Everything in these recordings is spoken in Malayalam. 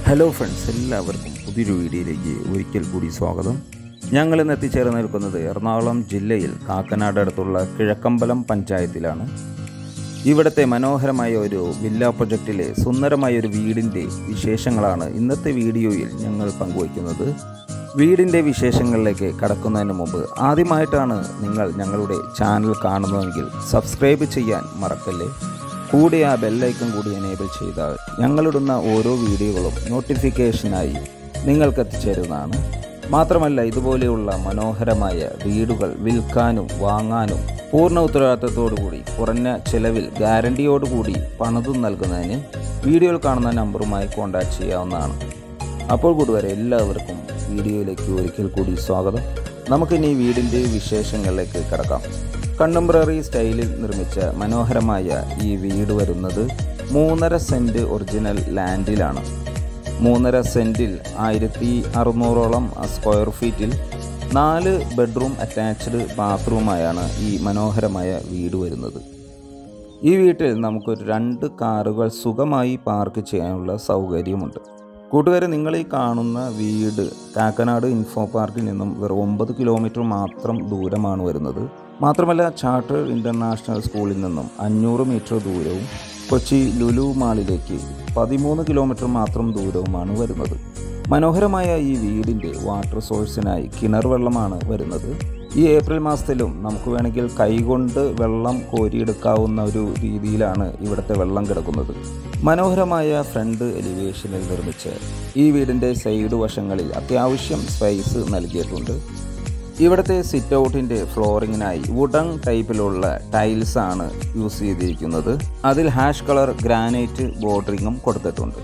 ഹലോ ഫ്രണ്ട്സ് എല്ലാവർക്കും പുതിയൊരു വീഡിയോയിലേക്ക് ഒരിക്കൽ കൂടി സ്വാഗതം ഞങ്ങൾ ഇന്ന് എത്തിച്ചേർന്ന് നിൽക്കുന്നത് എറണാകുളം ജില്ലയിൽ കാക്കനാട് അടുത്തുള്ള കിഴക്കമ്പലം പഞ്ചായത്തിലാണ് ഇവിടുത്തെ മനോഹരമായ ഒരു വില്ല പ്രൊജക്റ്റിലെ സുന്ദരമായ ഒരു വീടിൻ്റെ വിശേഷങ്ങളാണ് ഇന്നത്തെ വീഡിയോയിൽ ഞങ്ങൾ പങ്കുവയ്ക്കുന്നത് വീടിൻ്റെ വിശേഷങ്ങളിലേക്ക് കടക്കുന്നതിന് മുമ്പ് ആദ്യമായിട്ടാണ് നിങ്ങൾ ഞങ്ങളുടെ ചാനൽ കാണുന്നതെങ്കിൽ സബ്സ്ക്രൈബ് ചെയ്യാൻ മറക്കല്ലേ കൂടെ ആ ബെല്ലൈക്കൺ കൂടി എനേബിൾ ചെയ്താൽ ഞങ്ങളിടുന്ന ഓരോ വീഡിയോകളും നോട്ടിഫിക്കേഷനായി നിങ്ങൾക്ക് എത്തിച്ചേരുന്നതാണ് മാത്രമല്ല ഇതുപോലെയുള്ള മനോഹരമായ വീടുകൾ വിൽക്കാനും വാങ്ങാനും പൂർണ്ണ ഉത്തരവാദിത്തത്തോടുകൂടി കുറഞ്ഞ ചെലവിൽ ഗ്യാരണ്ടിയോടുകൂടി പണിതും നൽകുന്നതിന് വീഡിയോയിൽ കാണുന്ന നമ്പറുമായി കോൺടാക്ട് ചെയ്യാവുന്നതാണ് അപ്പോൾ കൂട്ടുകാരെ എല്ലാവർക്കും വീഡിയോയിലേക്ക് ഒരിക്കൽ കൂടി സ്വാഗതം നമുക്കിനി വീടിൻ്റെ വിശേഷങ്ങളിലേക്ക് കിടക്കാം കണ്ടംപററി സ്റ്റൈലിൽ നിർമ്മിച്ച മനോഹരമായ ഈ വീട് വരുന്നത് മൂന്നര സെൻറ്റ് ഒറിജിനൽ ലാൻഡിലാണ് മൂന്നര സെൻറ്റിൽ ആയിരത്തി അറുന്നൂറോളം സ്ക്വയർ ഫീറ്റിൽ നാല് ബെഡ്റൂം അറ്റാച്ച്ഡ് ബാത്റൂമായാണ് ഈ മനോഹരമായ വീട് വരുന്നത് ഈ വീട്ടിൽ നമുക്കൊരു രണ്ട് കാറുകൾ സുഖമായി പാർക്ക് ചെയ്യാനുള്ള സൗകര്യമുണ്ട് കൂട്ടുകാരെ നിങ്ങൾ ഈ കാണുന്ന വീട് കാക്കനാട് ഇൻഫോ പാർക്കിൽ നിന്നും വെറും ഒമ്പത് കിലോമീറ്റർ മാത്രം ദൂരമാണ് വരുന്നത് മാത്രമല്ല ചാർട്ടർ ഇൻ്റർനാഷണൽ സ്കൂളിൽ നിന്നും അഞ്ഞൂറ് മീറ്റർ ദൂരവും കൊച്ചി ലുലു മാളിലേക്ക് പതിമൂന്ന് കിലോമീറ്റർ മാത്രം ദൂരവുമാണ് വരുന്നത് മനോഹരമായ ഈ വീടിൻ്റെ വാട്ടർ സോഴ്സിനായി കിണർ വെള്ളമാണ് വരുന്നത് ഈ ഏപ്രിൽ മാസത്തിലും നമുക്ക് വേണമെങ്കിൽ കൈകൊണ്ട് വെള്ളം കോരിയെടുക്കാവുന്ന ഒരു രീതിയിലാണ് ഇവിടുത്തെ വെള്ളം കിടക്കുന്നത് മനോഹരമായ ഫ്രണ്ട് എലിവേഷനിൽ നിർമ്മിച്ച ഈ വീടിൻ്റെ സൈഡ് വശങ്ങളിൽ അത്യാവശ്യം സ്പേസ് നൽകിയിട്ടുണ്ട് ഇവിടുത്തെ സിറ്റ് ഔട്ടിൻ്റെ ഫ്ലോറിങ്ങിനായി വുഡൻ ടൈപ്പിലുള്ള ടൈൽസ് ആണ് യൂസ് ചെയ്തിരിക്കുന്നത് അതിൽ ഹാഷ് കളർ ഗ്രാനൈറ്റ് ബോർഡറിങ്ങും കൊടുത്തിട്ടുണ്ട്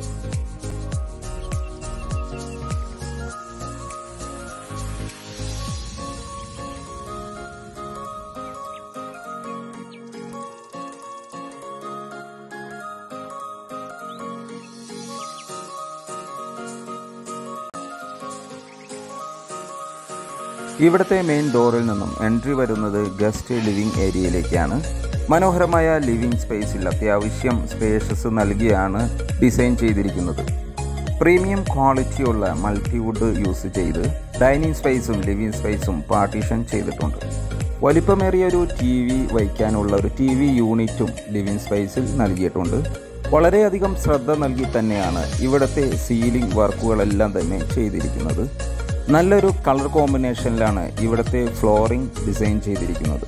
ഇവിടുത്തെ മെയിൻ ഡോറിൽ നിന്നും എൻട്രി വരുന്നത് ഗസ്റ്റ് ലിവിംഗ് ഏരിയയിലേക്കാണ് മനോഹരമായ ലിവിംഗ് സ്പേസിൽ അത്യാവശ്യം സ്പേഷ്യസ് നൽകിയാണ് ഡിസൈൻ ചെയ്തിരിക്കുന്നത് പ്രീമിയം ക്വാളിറ്റിയുള്ള മൾട്ടിവുഡ് യൂസ് ചെയ്ത് ഡൈനിങ് സ്പേസും ലിവിംഗ് സ്പേസും പാർട്ടീഷൻ ചെയ്തിട്ടുണ്ട് വലിപ്പമേറിയ ഒരു ടി വി വയ്ക്കാനുള്ള ഒരു ടി വി യൂണിറ്റും ലിവിംഗ് സ്പേസിൽ നൽകിയിട്ടുണ്ട് വളരെയധികം ശ്രദ്ധ നൽകി തന്നെയാണ് ഇവിടുത്തെ സീലിംഗ് വർക്കുകളെല്ലാം തന്നെ ചെയ്തിരിക്കുന്നത് നല്ലൊരു കളർ കോമ്പിനേഷനിലാണ് ഇവിടുത്തെ ഫ്ലോറിംഗ് ഡിസൈൻ ചെയ്തിരിക്കുന്നത്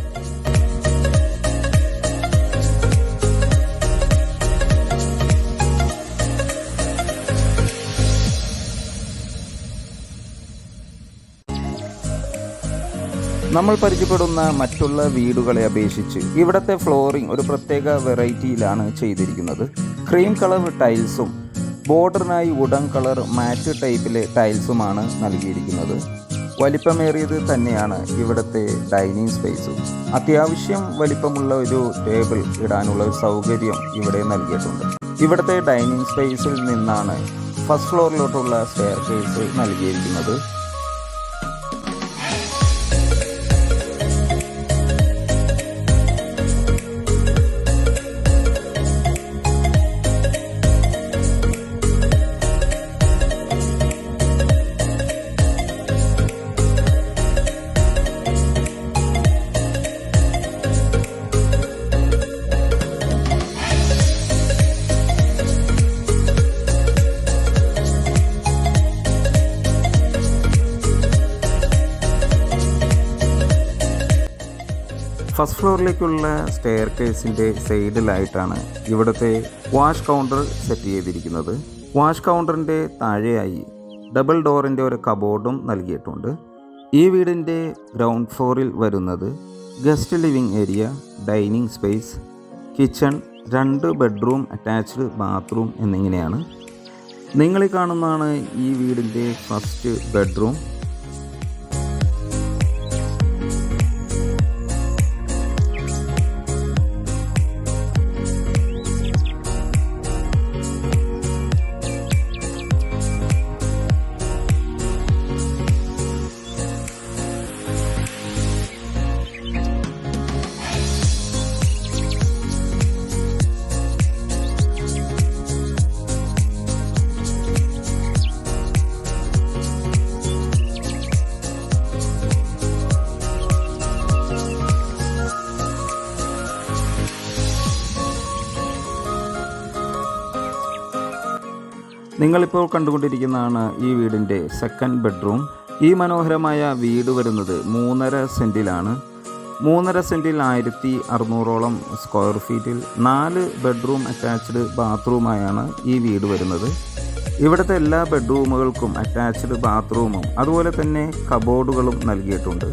നമ്മൾ പരിചയപ്പെടുന്ന മറ്റുള്ള വീടുകളെ അപേക്ഷിച്ച് ഇവിടുത്തെ ഫ്ലോറിംഗ് ഒരു പ്രത്യേക വെറൈറ്റിയിലാണ് ചെയ്തിരിക്കുന്നത് ക്രീം കളർ ടൈൽസും ബോർഡറിനായി വുഡൻ കളർ മാറ്റ് ടൈപ്പിലെ ടൈൽസുമാണ് നൽകിയിരിക്കുന്നത് വലിപ്പമേറിയത് തന്നെയാണ് ഇവിടുത്തെ ഡൈനിങ് സ്പേസും അത്യാവശ്യം വലിപ്പമുള്ള ഒരു ടേബിൾ ഇടാനുള്ള ഒരു സൗകര്യം ഇവിടെ നൽകിയിട്ടുണ്ട് ഇവിടുത്തെ ഡൈനിങ് സ്പേസിൽ നിന്നാണ് ഫസ്റ്റ് ഫ്ലോറിലോട്ടുള്ള സ്റ്റെയർ കേസ് നൽകിയിരിക്കുന്നത് ഫസ്റ്റ് ഫ്ലോറിലേക്കുള്ള സ്റ്റെയർ കേസിൻ്റെ സൈഡിലായിട്ടാണ് ഇവിടുത്തെ വാഷ് കൗണ്ടർ സെറ്റ് ചെയ്തിരിക്കുന്നത് വാഷ് കൗണ്ടറിൻ്റെ താഴെയായി ഡബിൾ ഡോറിൻ്റെ ഒരു കബോർഡും നൽകിയിട്ടുണ്ട് ഈ വീടിൻ്റെ ഗ്രൗണ്ട് ഫ്ലോറിൽ വരുന്നത് guest living area dining space kitchen രണ്ട് ബെഡ്റൂം അറ്റാച്ച്ഡ് ബാത്റൂം എന്നിങ്ങനെയാണ് നിങ്ങളീ കാണുന്നതാണ് ഈ വീടിൻ്റെ ഫസ്റ്റ് ബെഡ്റൂം നിങ്ങളിപ്പോൾ കണ്ടുകൊണ്ടിരിക്കുന്നതാണ് ഈ വീടിൻ്റെ സെക്കൻഡ് ബെഡ്റൂം ഈ മനോഹരമായ വീട് വരുന്നത് മൂന്നര സെൻറ്റിലാണ് മൂന്നര സെൻറ്റിൽ ആയിരത്തി അറുന്നൂറോളം സ്ക്വയർ ഫീറ്റിൽ നാല് ബെഡ്റൂം അറ്റാച്ച്ഡ് ബാത്റൂമായാണ് ഈ വീട് വരുന്നത് ഇവിടുത്തെ എല്ലാ ബെഡ്റൂമുകൾക്കും അറ്റാച്ച്ഡ് ബാത്റൂമും അതുപോലെ തന്നെ കബോർഡുകളും നൽകിയിട്ടുണ്ട്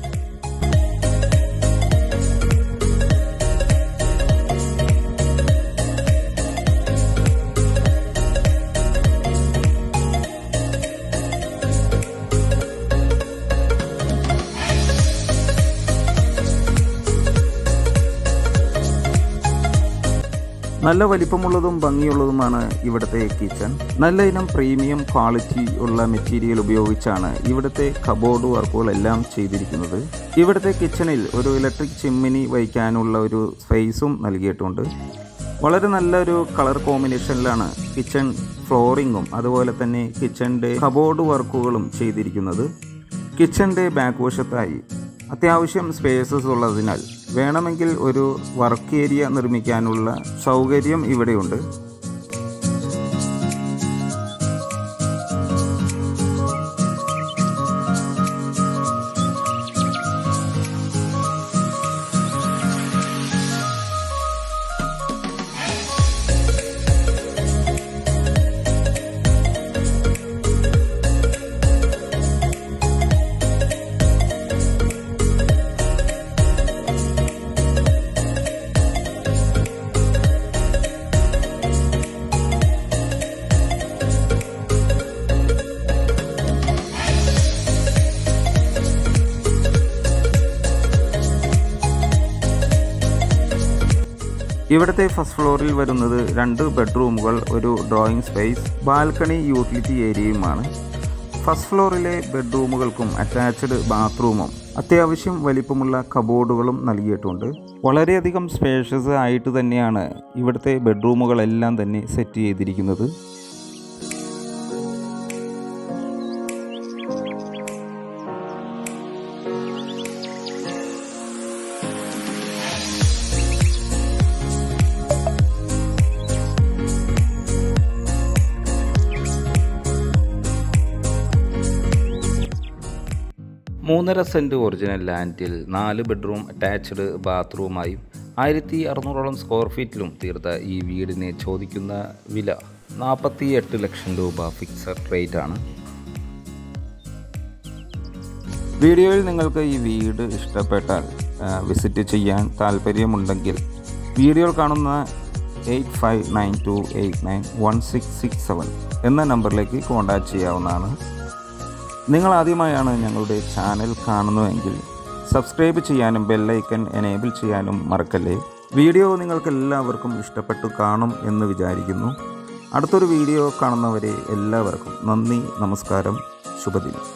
നല്ല വലിപ്പമുള്ളതും ഭംഗിയുള്ളതുമാണ് ഇവിടുത്തെ കിച്ചൺ നല്ല ഇനം പ്രീമിയം ക്വാളിറ്റി ഉള്ള മെറ്റീരിയൽ ഉപയോഗിച്ചാണ് ഇവിടുത്തെ കബോർഡ് വർക്കുകളെല്ലാം ചെയ്തിരിക്കുന്നത് ഇവിടുത്തെ കിച്ചണിൽ ഒരു ഇലക്ട്രിക് ചിമ്മിനി വയ്ക്കാനുള്ള ഒരു സ്പേസും നൽകിയിട്ടുണ്ട് വളരെ നല്ലൊരു കളർ കോമ്പിനേഷനിലാണ് കിച്ചൺ ഫ്ലോറിങ്ങും അതുപോലെ തന്നെ കിച്ചണിൻ്റെ കബോർഡ് വർക്കുകളും ചെയ്തിരിക്കുന്നത് കിച്ചണിൻ്റെ ബാക്ക് വശത്തായി അത്യാവശ്യം സ്പേസസ് ഉള്ളതിനാൽ വേണമെങ്കിൽ ഒരു വർക്ക് ഏരിയ നിർമ്മിക്കാനുള്ള സൗകര്യം ഇവിടെയുണ്ട് ഇവിടുത്തെ ഫസ്റ്റ് ഫ്ലോറിൽ വരുന്നത് രണ്ട് ബെഡ്റൂമുകൾ ഒരു ഡ്രോയിങ് സ്പേസ് ബാൽക്കണി യൂട്ടിലിറ്റി ഏരിയയുമാണ് ഫസ്റ്റ് ഫ്ലോറിലെ ബെഡ്റൂമുകൾക്കും അറ്റാച്ച്ഡ് ബാത്റൂമും അത്യാവശ്യം വലിപ്പമുള്ള കബോർഡുകളും നൽകിയിട്ടുണ്ട് വളരെയധികം സ്പേഷ്യസ് ആയിട്ട് തന്നെയാണ് ഇവിടുത്തെ ബെഡ്റൂമുകളെല്ലാം തന്നെ സെറ്റ് ചെയ്തിരിക്കുന്നത് മൂന്നര സെൻറ്റ് ഒറിജിനൽ ലാൻഡിൽ നാല് ബെഡ്റൂം അറ്റാച്ച്ഡ് ബാത്റൂമായും ആയിരത്തി അറുന്നൂറോളം സ്ക്വയർ ഫീറ്റിലും തീർത്ത ഈ വീടിന് ചോദിക്കുന്ന വില നാൽപ്പത്തി എട്ട് ലക്ഷം രൂപ ഫിക്സഡ് റേറ്റ് ആണ് വീഡിയോയിൽ നിങ്ങൾക്ക് ഈ വീട് ഇഷ്ടപ്പെട്ടാൽ വിസിറ്റ് ചെയ്യാൻ താല്പര്യമുണ്ടെങ്കിൽ വീഡിയോയിൽ കാണുന്ന eight five nine two eight nine one six six seven എന്ന നമ്പറിലേക്ക് കോൺടാക്റ്റ് ചെയ്യാവുന്നതാണ് നിങ്ങൾ ആദ്യമായാണ് ഞങ്ങളുടെ ചാനൽ കാണുന്നുവെങ്കിൽ സബ്സ്ക്രൈബ് ചെയ്യാനും ബെല്ലൈക്കൻ എനേബിൾ ചെയ്യാനും മറക്കല്ലേ വീഡിയോ നിങ്ങൾക്ക് എല്ലാവർക്കും ഇഷ്ടപ്പെട്ടു കാണും എന്ന് വിചാരിക്കുന്നു അടുത്തൊരു വീഡിയോ കാണുന്നവരെ എല്ലാവർക്കും നന്ദി നമസ്കാരം ശുഭദിനം